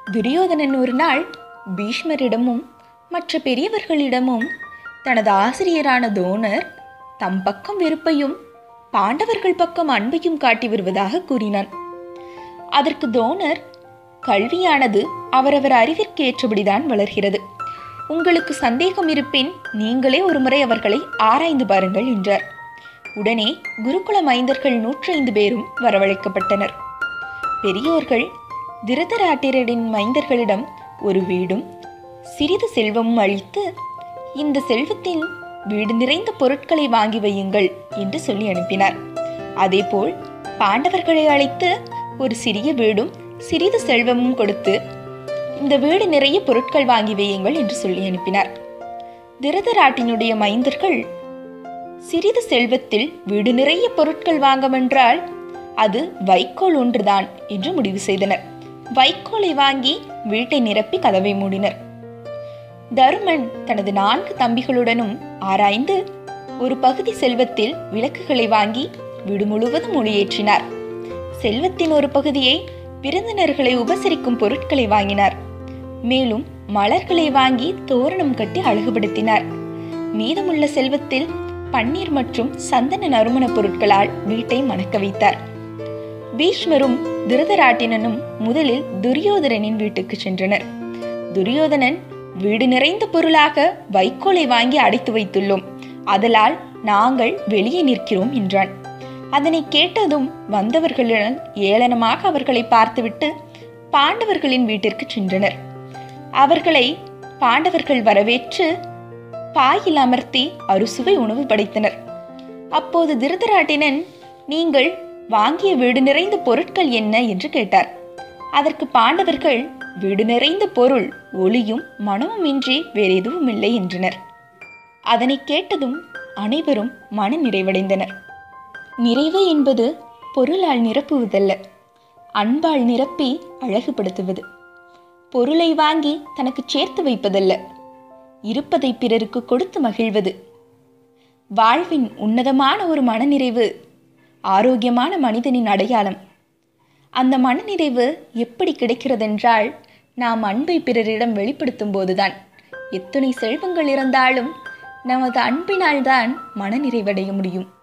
துரியோதனன் ஒரு நாள் பீஷ்மரிடமும் மற்ற பெரியவர்களிடமும் தனது ஆசிரியரான தோணர் தம் பக்கம் வெறுப்பையும் பாண்டவர்கள் பக்கம் அன்பையும் காட்டி வருவதாக கூறினான் அதற்கு தோணர் கல்வியானது அவரவர் அறிவிற்கு ஏற்றபடிதான் வளர்கிறது உங்களுக்கு சந்தேகம் இருப்பின் நீங்களே ஒருமுறை அவர்களை ஆராய்ந்து பாருங்கள் என்றார் உடனே குருகுல மைந்தர்கள் நூற்றைந்து பேரும் வரவழைக்கப்பட்டனர் பெரியோர்கள் திருதராட்டிரரின் மைந்தர்களிடம் ஒரு வீடும் சிறிது செல்வமும் அளித்து இந்த செல்வத்தின் வீடு நிறைந்த பொருட்களை வாங்கி வையுங்கள் என்று சொல்லி அனுப்பினார் அதேபோல் பாண்டவர்களை அழைத்து ஒரு சிறிய வீடும் சிறிது செல்வமும் கொடுத்து இந்த வீடு நிறைய பொருட்கள் வாங்கி வையுங்கள் என்று சொல்லி அனுப்பினார் திருதராட்டினுடைய மைந்தர்கள் சிறிது செல்வத்தில் வீடு நிறைய பொருட்கள் வாங்கமென்றால் அது வைக்கோல் ஒன்றுதான் என்று முடிவு செய்தனர் வைக்கோலை வாங்கி வீட்டை நிரப்பி கதவை மூடினர் தருமன் தனது நான்கு தம்பிகளுடனும் ஆராய்ந்து ஒரு பகுதி செல்வத்தில் விளக்குகளை வாங்கி வீடு முழுவதும் ஒளியேற்றினார் செல்வத்தின் ஒரு பகுதியை விருந்தினர்களை உபசரிக்கும் பொருட்களை வாங்கினார் மேலும் மலர்களை வாங்கி தோரணம் கட்டி அழகுபடுத்தினார் மீதமுள்ள செல்வத்தில் பன்னீர் மற்றும் சந்தன நறுமண பொருட்களால் வீட்டை மணக்க வைத்தார் பீஷ்மரும் திருதராட்டினனும் முதலில் துரியோதனனின் வீட்டுக்கு சென்றனர் துரியோதனன் வீடு நிறைந்த பொருளாக வைக்கோலை வாங்கி அடைத்து வைத்துள்ளோம் அதலால் நாங்கள் வெளியே நிற்கிறோம் என்றான் அதனை கேட்டதும் வந்தவர்களுடன் ஏளனமாக அவர்களை பார்த்துவிட்டு பாண்டவர்களின் வீட்டிற்கு சென்றனர் அவர்களை பாண்டவர்கள் வரவேற்று பாயில் அமர்த்தி அறுசுவை உணவு படைத்தனர் அப்போது திருதராட்டினன் நீங்கள் வாங்கிய வீடு நிறைந்த பொருட்கள் என்ன என்று கேட்டார் அதற்கு பாண்டவர்கள் வீடு நிறைந்த பொருள் ஒளியும் மனமும் இன்றி வேறு எதுவும் இல்லை என்றனர் அதனை கேட்டதும் அனைவரும் மன நிறைவடைந்தனர் நிறைவு என்பது பொருளால் நிரப்புவதல்ல அன்பால் நிரப்பி அழகுபடுத்துவது பொருளை வாங்கி தனக்கு சேர்த்து வைப்பதல்ல இருப்பதை பிறருக்கு கொடுத்து மகிழ்வது வாழ்வின் உன்னதமான ஒரு மனநிறைவு ஆரோக்கியமான மனிதனின் அடையாளம் அந்த மனநிறைவு எப்படி கிடைக்கிறதென்றால் நாம் அன்பை பிறரிடம் வெளிப்படுத்தும் போதுதான் எத்தனை செல்வங்கள் இருந்தாலும் நமது அன்பினால்தான் மனநிறைவடைய முடியும்